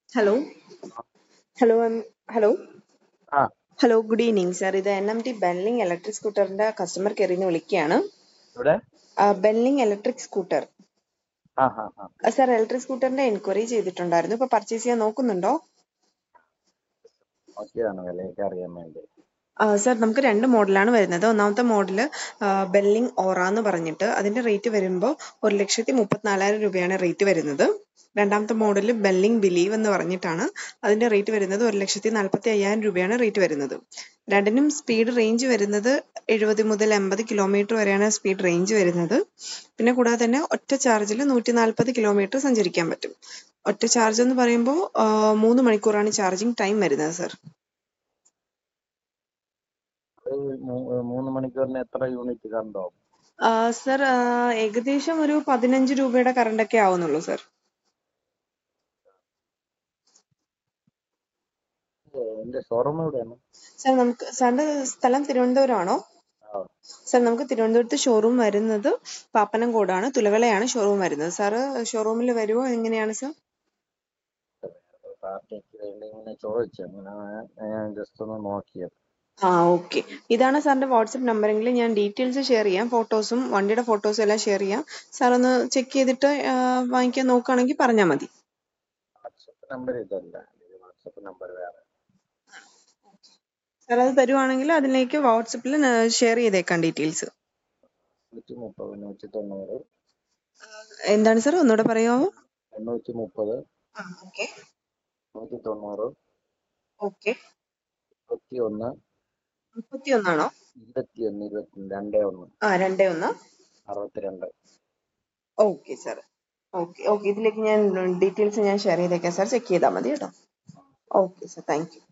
hello hello hello ആ hello good evening sir ഇത് N M T Benling electric സ്കൂട്ടറിന്റെ customer കെയറിൽ നിന്ന് വിളിക്കുകയാണ് ഇവിടെ ബെൻലിംഗ് ഇലക്ട്രിക് സ്കൂട്ടർ ആ ആ ആ സാർ ഇലക്ട്രിക് സ്കൂട്ടറിന്റെ എൻക്വയറി ചെയ്തിട്ടുണ്ടായിരുന്നു ഇപ്പൊ പർച്ചേസ് ചെയ്യാൻ നോക്കുന്നുണ്ടോ നോക്കിയതാണ് വിലയൊക്കെ അറിയാൻ വേണ്ടി സാർ നമുക്ക് രണ്ട് മോഡലാണ് വരുന്നത് ഒന്നാമത്തെ മോഡൽ ബെല്ലിംഗ് ഓറ എന്ന് പറഞ്ഞിട്ട് അതിന്റെ റേറ്റ് വരുമ്പോൾ ഒരു ലക്ഷത്തി മുപ്പത്തിനാലായിരം രൂപയാണ് റേറ്റ് വരുന്നത് രണ്ടാമത്തെ മോഡൽ ബെല്ലിംഗ് ബിലീവ് എന്ന് പറഞ്ഞിട്ടാണ് അതിന്റെ റേറ്റ് വരുന്നത് ഒരു ലക്ഷത്തി നാൽപ്പത്തി അയ്യായിരം രൂപയാണ് റേറ്റ് വരുന്നത് രണ്ടിനും സ്പീഡ് റേഞ്ച് വരുന്നത് എഴുപത് മുതൽ എൺപത് കിലോമീറ്റർ വരെയാണ് സ്പീഡ് റേഞ്ച് വരുന്നത് പിന്നെ കൂടാതെ തന്നെ ഒറ്റ ചാർജിൽ നൂറ്റി നാൽപ്പത് കിലോമീറ്റർ സഞ്ചരിക്കാൻ പറ്റും ഒറ്റ ചാർജ് എന്ന് പറയുമ്പോൾ മൂന്ന് മണിക്കൂറാണ് ചാർജിങ് ടൈം വരുന്നത് സർ അത് മൂ- മൂന്ന് മണിക്കൂറിന് എത്ര യൂണിറ്റ് കറണ്ട് ആവും സർ ഏകദേശം ഒരു പതിനഞ്ച് രൂപയുടെ കറണ്ട് ഒക്കെ ആവുന്നുള്ളൂ സർ ഏ, എന്റെ ഷോറൂം എവിടെയാണ് സർ നമുക്ക് സാറിന്റെ സ്ഥലം തിരുവനന്തപുരമാണോ ആ സർ നമുക്ക് തിരുവനന്തപുരത്ത് ഷോറൂം വരുന്നത് പാപ്പനംകോടാണ് തുലവലയാണ് ഷോറൂം വരുന്നത് സാറ് ഷോറൂമിൽ വരുമോ എങ്ങനെയാണ് സർ പാർട്ടിക്ക് വേണ്ടി ഇങ്ങനെ ചോദിച്ചു അങ്ങനെ ഞാൻ ജസ്റ്റ് ഒന്ന് നോക്കിയത് ആ ഓക്കെ ഇതാണ് സാറിന്റെ വാട്സപ്പ് നമ്പറെങ്കിൽ ഞാൻ ഡീറ്റെയിൽസ് ഷെയർ ചെയ്യാം ഫോട്ടോസും വണ്ടിയുടെ ഫോട്ടോസും എല്ലാം ഷെയർ ചെയ്യാം സാർ ഒന്ന് ചെക്ക് ചെയ്തിട്ട് ആ, വാങ്ങിക്കാൻ നോക്കുകയാണെങ്കിൽ പറഞ്ഞാൽ മതി വാട്സപ്പ് നമ്പർ ഇതല്ല വാട്സപ്പ് നമ്പർ വേറെ സാർ അത് തരുവാണെങ്കിൽ അതിലേക്ക് വാട്സപ്പിൽ ഷെയർ ചെയ്തേക്കാം ഡീറ്റെയിൽസ് നൂറ്റി മുപ്പത് നൂറ്റി തൊണ്ണൂറ് എന്താണ് സാർ ഒന്നുകൂടെ പറയാമോ എണ്ണൂറ്റി മുപ്പത് ആ ഓക്കെ നൂറ്റി തൊണ്ണൂറ് ഓക്കെ ഇരുപത്തി ഒന്ന് മുപ്പത്തി ഒന്നാണോ ഇരുപത്തി ഒന്ന് ഇരുപത്തി രണ്ടേ ഒന്ന് ആ രണ്ടേ ഒന്ന് അറുപത്തിരണ്ട് ഓക്കെ സാർ ഓക്കെ ഓക്കെ ഇതിലേക്ക് ഞാൻ ഡീറ്റെയിൽസ് ഞാൻ ഷെയർ ചെയ്തേക്കാം സാർ ചെക്ക് ചെയ്താൽ മതി കേട്ടോ ഓക്കെ സാർ താങ്ക് യു